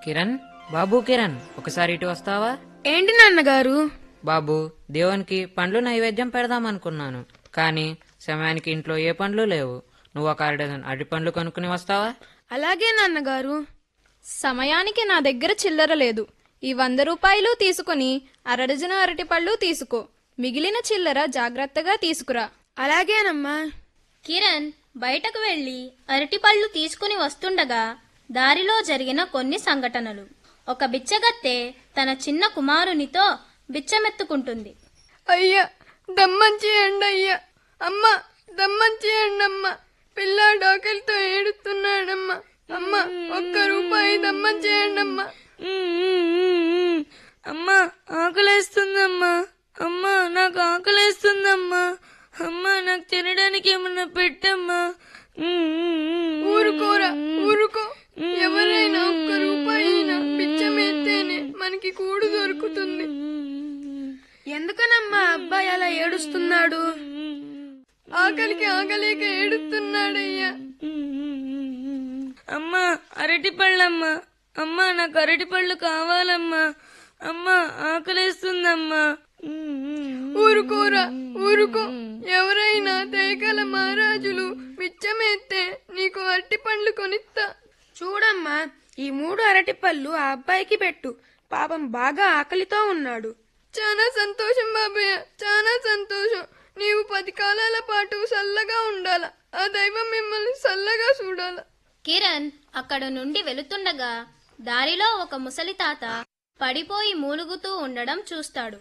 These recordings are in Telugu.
కిరణ్ బాబు కిరణ్ ఒకసారి ఇటు వస్తావా ఏంటి నాన్నగారు బాబు దేవునికి పండ్లు నైవేద్యం పెడదామనుకున్నాను కానీ సమయానికి ఇంట్లో ఏ పండ్లు లేవు నువ్వు ఒక అర డజన్ అరటి పండ్లు కొనుక్కుని వస్తావా అలాగే నాన్నగారు సమయానికి నా దగ్గర చిల్లర లేదు ఈ వంద రూపాయలు తీసుకుని అరడజన అరటిపళ్ళు తీసుకో మిగిలిన చిల్లర జాగ్రత్తగా తీసుకురా అలాగేనమ్మా కిరణ్ బయటకు వెళ్లి అరటిపళ్ళు తీసుకుని వస్తుండగా దారిలో జరిగిన కొన్ని సంఘటనలు ఒక బిచ్చగత్తె తన చిన్న కుమారునితో బిచ్చమెత్తుకుంటుంది అయ్యా దమ్మం చేయండి అయ్యా అమ్మ దమ్మం చేయండి అమ్మ పిల్లాడు ఆకలితో ఏడుస్తున్నాడమ్మా అమ్మ ఒక్క రూపాయి దమ్మం చేయండి అమ్మా అమ్మా ఆకలేస్తుందమ్మా అమ్మా నాకు ఆకలేస్తుందమ్మా అమ్మా నాకు తినడానికి ఏమన్నా పెట్టమ్మా ఊరుకోరా ఊరుకో ఎవరైనా ఒక్క రూపాయి పిచ్చమేస్తేనే మనకి కూడు దొరుకుతుంది ఎందుకనమ్మా అబ్బాయి అలా ఏడుస్తున్నాడు ఆకలికి ఆకలేక ఏడుస్తున్నాడయ్యా అమ్మా అరటి పళ్ళమ్మా అమ్మా నాకు అరటి పళ్ళు కావాలమ్మా అమ్మా ఆకలేస్తుందమ్మా ఊరుకోరా ఊరుకో ఎవరైనా తేగల మహారాజులు మిచ్చమేస్తే నీకు అరటి పండ్లు కొనిస్తా చూడమ్మా ఈ మూడు అరటి పళ్ళు ఆ అబ్బాయికి పెట్టు పాపం బాగా ఆకలితో ఉన్నాడు చాలా సంతోషం బాబయ్య చాలా సంతోషం నీవు పది కాలాల పాటు చల్లగా ఉండాల ఆ దైవం మిమ్మల్ని చల్లగా చూడాల కిరణ్ అక్కడ నుండి వెళుతుండగా దారిలో ఒక ముసలి తాత పడిపోయి మూలుగుతూ ఉండడం చూస్తాడు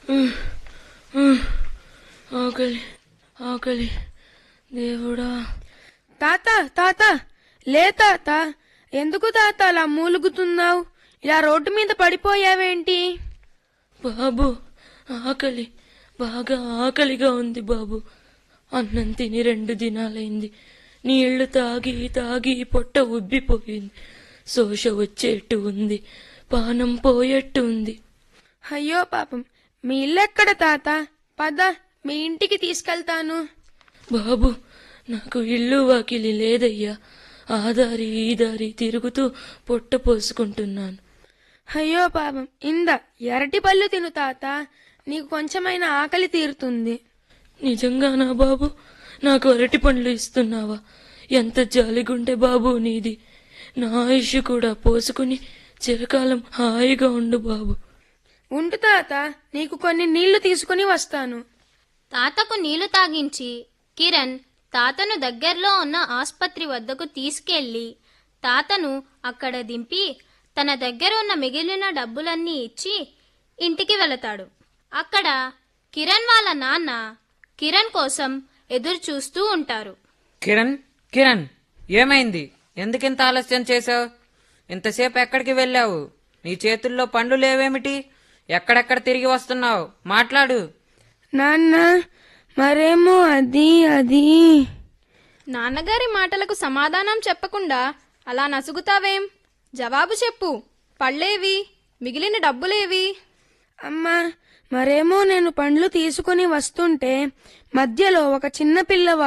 ఆకలి ఆకలి దేవుడా తాత తాత లే తాత ఎందుకు తాత అలా మూలుగుతున్నావు ఇలా రోడ్డు మీద పడిపోయావేంటి బాబు ఆకలి బాగా ఆకలిగా ఉంది బాబు అన్నం తిని రెండు దినాలైంది నీళ్లు తాగి తాగి పొట్ట ఉబ్బిపోయింది శోష వచ్చేట్టు ఉంది పానం పోయేట్టు ఉంది అయ్యో పాపం మీ ఇల్లెక్కడ తాత పద మీ ఇంటికి తీసుకెళ్తాను బాబు నాకు ఇల్లు వాకిలి లేదయ్యా ఆ దారి ఈ దారి తిరుగుతూ పొట్ట పోసుకుంటున్నాను అయ్యో పాపం ఇంద ఎరటి పళ్ళు తిను తాత నీకు కొంచెమైనా ఆకలి తీరుతుంది నిజంగానా బాబు నాకు అరటి పండ్లు ఇస్తున్నావా ఎంత జాలిగుంటే బాబు నీది నా ఆయుష్ కూడా పోసుకుని చిరకాలం హాయిగా ఉండు బాబు ఉంటు తాత నీకు కొన్ని నీళ్లు తీసుకుని వస్తాను తాతకు నీళ్లు తాగించి కిరణ్ తాతను దగ్గరలో ఉన్న ఆస్పత్రి వద్దకు తీసుకెళ్లి తాతను అక్కడ దింపి తన దగ్గర ఉన్న మిగిలిన డబ్బులన్నీ ఇచ్చి ఇంటికి వెళతాడు అక్కడ కిరణ్ వాళ్ళ నాన్న కిరణ్ కోసం ఎదురు చూస్తూ ఉంటారు కిరణ్ కిరణ్ ఏమైంది ఎందుకింత ఆలస్యం చేశావు ఇంతసేపు ఎక్కడికి వెళ్ళావు నీ చేతుల్లో పండ్లు లేవేమిటి ఎక్కడెక్కడ తిరిగి వస్తున్నావు మాట్లాడు నాన్న మరేమో అది అది నాన్నగారి మాటలకు సమాధానం చెప్పకుండా అలా నసుగుతావేం జవాబు చెప్పు పళ్ళేవి మిగిలిన డబ్బులేవి అమ్మా మరేమో నేను పండ్లు తీసుకుని వస్తుంటే మధ్యలో ఒక చిన్న పిల్లవాడు